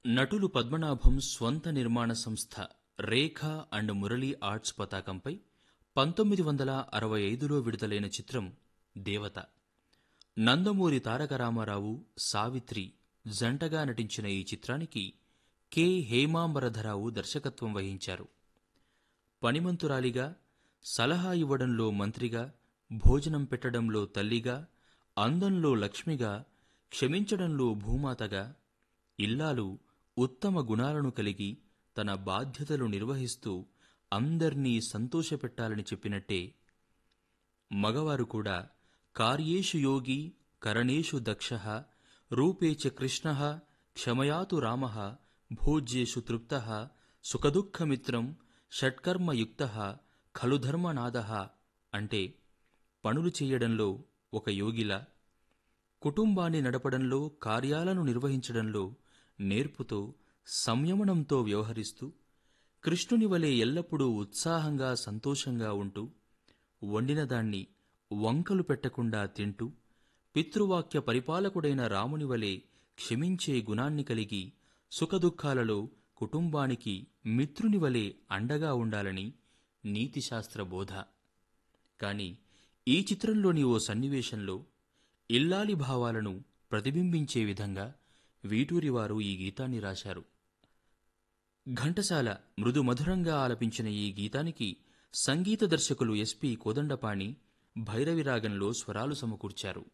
నటులు పద్మనాభం స్వంత నిర్మాణ సంస్థ రేఖ అండ్ మురళీ ఆర్ట్స్ పతాకంపై పంతొమ్మిది వందల అరవై ఐదులో విడుదలైన చిత్రం దేవత నందమూరి తారక రామారావు సావిత్రి జంటగా నటించిన ఈ చిత్రానికి కె హేమాంబరధరావు దర్శకత్వం వహించారు పనిమంతురాలిగా సలహా ఇవ్వడంలో మంత్రిగా భోజనం పెట్టడంలో తల్లిగా అందంలో లక్ష్మిగా క్షమించడంలో భూమాతగా ఇల్లాలు ఉత్తమ గుణాలను కలిగి తన బాధ్యతలు నిర్వహిస్తూ అందర్నీ సంతోషపెట్టాలని చెప్పినట్టే మగవారు కూడా కార్యేషు యోగి కరణేషు దక్ష రూపే చ కృష్ణ క్షమయాతు రామ భోజ్యేషు తృప్త సుఖదుఃఖమిత్రం షట్కర్మయుక్త ఖలు ధర్మనాద అంటే పనులు చేయడంలో ఒక యోగిలా కుటుంబాన్ని నడపడంలో కార్యాలను నిర్వహించడంలో నేర్పుతో సంయమనంతో వ్యవహరిస్తూ కృష్ణుని వలె ఎల్లప్పుడూ ఉత్సాహంగా సంతోషంగా ఉంటూ వండిన దాన్ని వంకలు పెట్టకుండా తింటూ పితృవాక్య పరిపాలకుడైన రాముని వలె క్షమించే గుణాన్ని కలిగి సుఖదుఖాలలో కుటుంబానికి మిత్రుని వలె అండగా ఉండాలని నీతిశాస్త్ర బోధ కాని ఈ చిత్రంలోని ఓ సన్నివేశంలో ఇల్లాలి భావాలను ప్రతిబింబించే విధంగా వీటూరివారు ఈ గీతాన్ని రాశారు ఘంటసాల మృదు మధురంగా ఆలపించిన ఈ గీతానికి సంగీత దర్శకులు ఎస్పి కోదండపాణి భైరవిరాగంలో స్వరాలు సమకూర్చారు